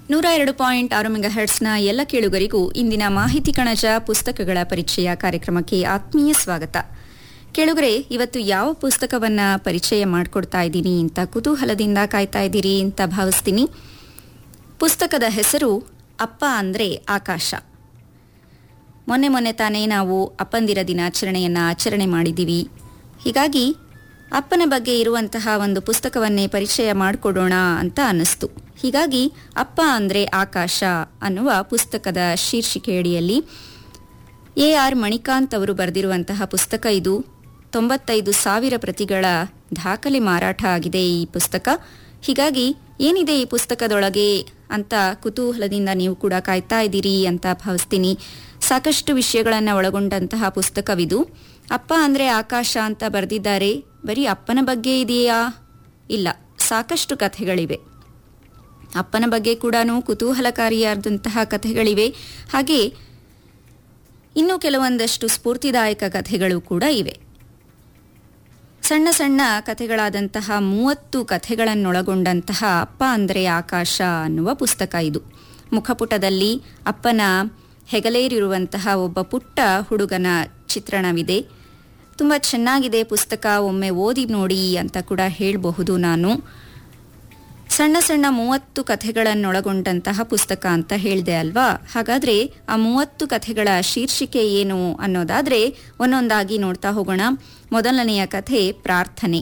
ನೂರ ಎರಡು ಪಾಯಿಂಟ್ ಆರು ಮೆಗಾಹೆರ್ಟ್ಸ್ನ ಎಲ್ಲ ಕೇಳುಗರಿಗೂ ಇಂದಿನ ಮಾಹಿತಿ ಕಣಜ ಪುಸ್ತಕಗಳ ಪರಿಚಯ ಕಾರ್ಯಕ್ರಮಕ್ಕೆ ಆತ್ಮೀಯ ಸ್ವಾಗತ ಕೇಳುಗರೆ ಇವತ್ತು ಯಾವ ಪುಸ್ತಕವನ್ನ ಪರಿಚಯ ಮಾಡಿಕೊಡ್ತಾ ಇದ್ದೀನಿ ಅಂತ ಕುತೂಹಲದಿಂದ ಕಾಯ್ತಾ ಇದ್ದೀರಿ ಅಂತ ಭಾವಿಸ್ತೀನಿ ಪುಸ್ತಕದ ಹೆಸರು ಅಪ್ಪ ಅಂದ್ರೆ ಆಕಾಶ ಮೊನ್ನೆ ಮೊನ್ನೆ ತಾನೇ ನಾವು ಅಪ್ಪಂದಿರ ದಿನಾಚರಣೆಯನ್ನು ಆಚರಣೆ ಮಾಡಿದ್ದೀವಿ ಹೀಗಾಗಿ ಅಪ್ಪನ ಬಗ್ಗೆ ಇರುವಂತಹ ಒಂದು ಪುಸ್ತಕವನ್ನೇ ಪರಿಚಯ ಮಾಡಿಕೊಡೋಣ ಅಂತ ಅನ್ನಿಸ್ತು ಹೀಗಾಗಿ ಅಪ್ಪ ಅಂದರೆ ಆಕಾಶ ಅನ್ನುವ ಪುಸ್ತಕದ ಶೀರ್ಷಿಕೆಯಡಿಯಲ್ಲಿ ಎ ಆರ್ ಮಣಿಕಾಂತ್ ಅವರು ಬರೆದಿರುವಂತಹ ಪುಸ್ತಕ ಇದು ತೊಂಬತ್ತೈದು ಸಾವಿರ ಪ್ರತಿಗಳ ದಾಖಲೆ ಮಾರಾಟ ಆಗಿದೆ ಈ ಪುಸ್ತಕ ಹೀಗಾಗಿ ಏನಿದೆ ಈ ಪುಸ್ತಕದೊಳಗೆ ಅಂತ ಕುತೂಹಲದಿಂದ ನೀವು ಕೂಡ ಕಾಯ್ತಾ ಇದ್ದೀರಿ ಅಂತ ಭಾವಿಸ್ತೀನಿ ಸಾಕಷ್ಟು ವಿಷಯಗಳನ್ನು ಒಳಗೊಂಡಂತಹ ಪುಸ್ತಕವಿದು ಅಪ್ಪ ಅಂದರೆ ಆಕಾಶ ಅಂತ ಬರೆದಿದ್ದಾರೆ ಬರೀ ಅಪ್ಪನ ಬಗ್ಗೆ ಇದೆಯಾ ಇಲ್ಲ ಸಾಕಷ್ಟು ಕಥೆಗಳಿವೆ ಅಪ್ಪನ ಬಗ್ಗೆ ಕೂಡ ಕುತೂಹಲಕಾರಿಯಾದಂತಹ ಕಥೆಗಳಿವೆ ಹಾಗೆ ಇನ್ನೂ ಕೆಲವೊಂದಷ್ಟು ಸ್ಫೂರ್ತಿದಾಯಕ ಕಥೆಗಳು ಕೂಡ ಇವೆ ಸಣ್ಣ ಸಣ್ಣ ಕಥೆಗಳಾದಂತಹ ಮೂವತ್ತು ಕಥೆಗಳನ್ನೊಳಗೊಂಡಂತಹ ಅಪ್ಪ ಅಂದರೆ ಆಕಾಶ ಅನ್ನುವ ಪುಸ್ತಕ ಇದು ಮುಖಪುಟದಲ್ಲಿ ಅಪ್ಪನ ಹೆಗಲೇರಿರುವಂತಹ ಒಬ್ಬ ಪುಟ್ಟ ಹುಡುಗನ ಚಿತ್ರಣವಿದೆ ತುಂಬ ಚೆನ್ನಾಗಿದೆ ಪುಸ್ತಕ ಒಮ್ಮೆ ಓದಿ ನೋಡಿ ಅಂತ ಕೂಡ ಹೇಳಬಹುದು ನಾನು ಸಣ್ಣ ಸಣ್ಣ ಮೂವತ್ತು ಕಥೆಗಳನ್ನೊಳಗೊಂಡಂತಹ ಪುಸ್ತಕ ಅಂತ ಹೇಳಿದೆ ಅಲ್ವಾ ಹಾಗಾದ್ರೆ ಆ ಮೂವತ್ತು ಕಥೆಗಳ ಶೀರ್ಷಿಕೆ ಏನು ಅನ್ನೋದಾದ್ರೆ ಒಂದೊಂದಾಗಿ ನೋಡ್ತಾ ಹೋಗೋಣ ಮೊದಲನೆಯ ಕಥೆ ಪ್ರಾರ್ಥನೆ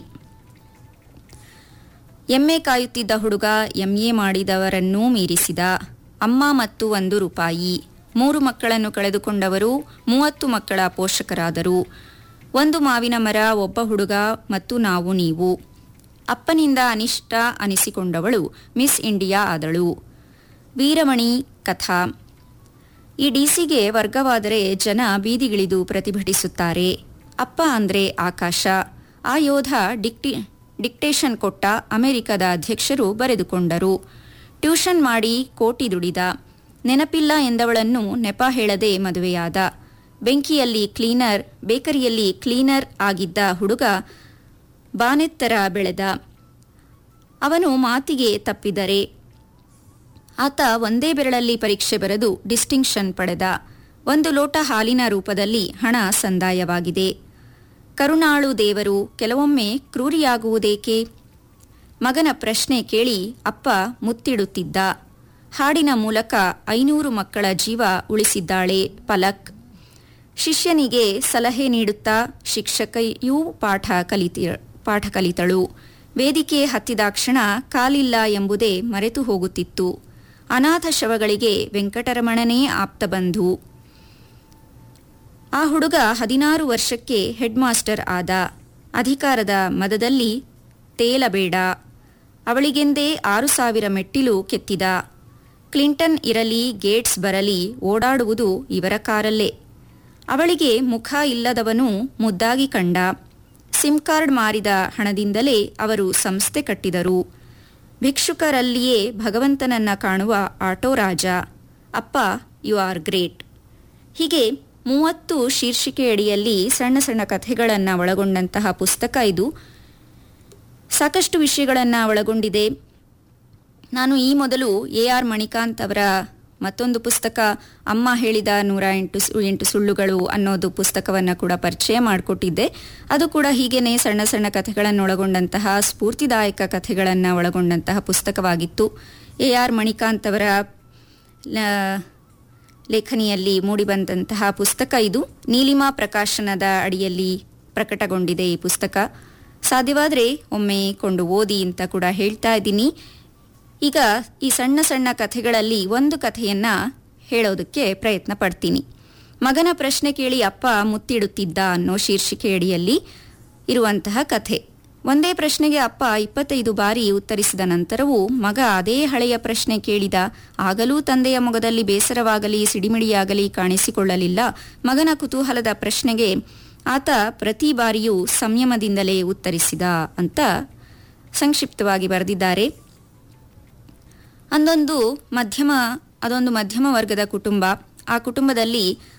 ಎಮ್ಮೆ ಕಾಯುತ್ತಿದ್ದ ಹುಡುಗ ಎಂಎ ಮಾಡಿದವರನ್ನೂ ಮೀರಿಸಿದ ಅಮ್ಮ ಮತ್ತು ಒಂದು ರೂಪಾಯಿ ಮೂರು ಮಕ್ಕಳನ್ನು ಕಳೆದುಕೊಂಡವರು ಮೂವತ್ತು ಮಕ್ಕಳ ಪೋಷಕರಾದರು ಒಂದು ಮಾವಿನ ಮರ ಒಬ್ಬ ಹುಡುಗ ಮತ್ತು ನಾವು ನೀವು ಅಪ್ಪನಿಂದ ಅನಿಷ್ಟ ಅನಿಸಿಕೊಂಡವಳು ಮಿಸ್ ಇಂಡಿಯಾ ಆದಳು ವೀರಮಣಿ ಕಥಾ ಈ ಡಿಸಿಗೆ ವರ್ಗವಾದರೆ ಜನ ಬೀದಿಗಿಳಿದು ಪ್ರತಿಭಟಿಸುತ್ತಾರೆ ಅಪ್ಪ ಅಂದ್ರೆ ಆಕಾಶ ಆ ಯೋಧ ಡಿಕ್ಟಿ ಡಿಕ್ಟೇಷನ್ ಕೊಟ್ಟ ಅಮೆರಿಕದ ಅಧ್ಯಕ್ಷರು ಬರೆದುಕೊಂಡರು ಟ್ಯೂಷನ್ ಮಾಡಿ ಕೋಟಿ ದುಡಿದ ನೆನಪಿಲ್ಲ ಎಂದವಳನ್ನು ನೆಪ ಹೇಳದೆ ಮದುವೆಯಾದ ಬೆಂಕಿಯಲ್ಲಿ ಕ್ಲೀನರ್ ಬೇಕರಿಯಲ್ಲಿ ಕ್ಲೀನರ್ ಆಗಿದ್ದ ಹುಡುಗ ಬಾನೆತ್ತರ ಬೆಳೆದ ಅವನು ಮಾತಿಗೆ ತಪ್ಪಿದರೆ ಆತ ಒಂದೇ ಬೆರಳಲ್ಲಿ ಪರೀಕ್ಷೆ ಬರೆದು ಡಿಸ್ಟಿಂಕ್ಷನ್ ಪಡೆದ ಒಂದು ಲೋಟ ಹಾಲಿನ ರೂಪದಲ್ಲಿ ಹಣ ಸಂದಾಯವಾಗಿದೆ ಕರುಣಾಳು ದೇವರು ಕೆಲವೊಮ್ಮೆ ಕ್ರೂರಿಯಾಗುವುದೇಕೆ ಮಗನ ಪ್ರಶ್ನೆ ಕೇಳಿ ಅಪ್ಪ ಮುತ್ತಿಡುತ್ತಿದ್ದ ಹಾಡಿನ ಮೂಲಕ ಐನೂರು ಮಕ್ಕಳ ಜೀವ ಉಳಿಸಿದ್ದಾಳೆ ಪಲಕ್ ಶಿಷ್ಯನಿಗೆ ಸಲಹೆ ನೀಡುತ್ತಾ ಶಿಕ್ಷಕಿಯೂ ಪಾಠ ಕಲಿತಿ ಪಾಠ ಕಲಿತಳು ವೇದಿಕೆ ಹತ್ತಿದಾಕ್ಷಣ ಕಾಲಿಲ್ಲ ಎಂಬುದೇ ಮರೆತು ಹೋಗುತ್ತಿತ್ತು ಅನಾಥ ಶವಗಳಿಗೆ ವೆಂಕಟರಮಣನೇ ಆಪ್ತ ಬಂಧು ಆ ಹುಡುಗ ಹದಿನಾರು ವರ್ಷಕ್ಕೆ ಹೆಡ್ ಮಾಸ್ಟರ್ ಆದ ಅಧಿಕಾರದ ಮದದಲ್ಲಿ ತೇಲಬೇಡ ಅವಳಿಗೆಂದೇ ಆರು ಸಾವಿರ ಮೆಟ್ಟಿಲು ಕೆತ್ತಿದ ಕ್ಲಿಂಟನ್ ಇರಲಿ ಗೇಟ್ಸ್ ಬರಲಿ ಓಡಾಡುವುದು ಇವರ ಕಾರಲ್ಲೇ ಅವಳಿಗೆ ಮುಖ ಇಲ್ಲದವನು ಮುದ್ದಾಗಿ ಕಂಡ ಸಿಮ್ ಕಾರ್ಡ್ ಮಾರಿದ ಹಣದಿಂದಲೇ ಅವರು ಸಂಸ್ಥೆ ಕಟ್ಟಿದರು ಭಿಕ್ಷುಕರಲ್ಲಿಯೇ ಭಗವಂತನನ್ನ ಕಾಣುವ ಆಟೋ ರಾಜ ಅಪ್ಪ ಯು ಆರ್ ಗ್ರೇಟ್ ಹೀಗೆ ಮೂವತ್ತು ಶೀರ್ಷಿಕೆಯಡಿಯಲ್ಲಿ ಸಣ್ಣ ಸಣ್ಣ ಕಥೆಗಳನ್ನು ಒಳಗೊಂಡಂತಹ ಪುಸ್ತಕ ಇದು ಸಾಕಷ್ಟು ವಿಷಯಗಳನ್ನು ಒಳಗೊಂಡಿದೆ ನಾನು ಈ ಮೊದಲು ಎ ಆರ್ ಮಣಿಕಾಂತ್ ಅವರ ಮತ್ತೊಂದು ಪುಸ್ತಕ ಅಮ್ಮ ಹೇಳಿದ ನೂರ ಎಂಟು ಎಂಟು ಸುಳ್ಳುಗಳು ಅನ್ನೋದು ಪುಸ್ತಕವನ್ನು ಕೂಡ ಪರಿಚಯ ಮಾಡಿಕೊಟ್ಟಿದ್ದೆ ಅದು ಕೂಡ ಹೀಗೇನೆ ಸಣ್ಣ ಸಣ್ಣ ಕಥೆಗಳನ್ನು ಒಳಗೊಂಡಂತಹ ಸ್ಫೂರ್ತಿದಾಯಕ ಕಥೆಗಳನ್ನು ಒಳಗೊಂಡಂತಹ ಪುಸ್ತಕವಾಗಿತ್ತು ಎ ಆರ್ ಮಣಿಕಾಂತ್ ಅವರ ಲೇಖನಿಯಲ್ಲಿ ಮೂಡಿಬಂದಂತಹ ಪುಸ್ತಕ ಇದು ನೀಲಿಮಾ ಪ್ರಕಾಶನದ ಅಡಿಯಲ್ಲಿ ಪ್ರಕಟಗೊಂಡಿದೆ ಈ ಪುಸ್ತಕ ಸಾಧ್ಯವಾದರೆ ಒಮ್ಮೆ ಕೊಂಡು ಓದಿ ಅಂತ ಕೂಡ ಹೇಳ್ತಾ ಇದ್ದೀನಿ ಈಗ ಈ ಸಣ್ಣ ಸಣ್ಣ ಕಥೆಗಳಲ್ಲಿ ಒಂದು ಕಥೆಯನ್ನ ಹೇಳೋದಕ್ಕೆ ಪ್ರಯತ್ನ ಪಡ್ತೀನಿ ಮಗನ ಪ್ರಶ್ನೆ ಕೇಳಿ ಅಪ್ಪ ಮುತ್ತಿಡುತ್ತಿದ್ದ ಅನ್ನೋ ಶೀರ್ಷಿಕೆಯಡಿಯಲ್ಲಿ ಇರುವಂತಹ ಕಥೆ ಒಂದೇ ಪ್ರಶ್ನೆಗೆ ಅಪ್ಪ ಇಪ್ಪತ್ತೈದು ಬಾರಿ ಉತ್ತರಿಸಿದ ನಂತರವೂ ಮಗ ಅದೇ ಹಳೆಯ ಪ್ರಶ್ನೆ ಕೇಳಿದ ಆಗಲೂ ತಂದೆಯ ಮೊಗದಲ್ಲಿ ಬೇಸರವಾಗಲಿ ಸಿಡಿಮಿಡಿಯಾಗಲಿ ಕಾಣಿಸಿಕೊಳ್ಳಲಿಲ್ಲ ಮಗನ ಕುತೂಹಲದ ಪ್ರಶ್ನೆಗೆ ಆತ ಪ್ರತಿ ಬಾರಿಯೂ ಸಂಯಮದಿಂದಲೇ ಉತ್ತರಿಸಿದ ಅಂತ ಸಂಕ್ಷಿಪ್ತವಾಗಿ ಬರೆದಿದ್ದಾರೆ ಅಂದೊಂದು ಮಧ್ಯಮ ಅದೊಂದು ಮಧ್ಯಮ ವರ್ಗದ ಕುಟುಂಬ ಆ ಕುಟುಂಬದಲ್ಲಿ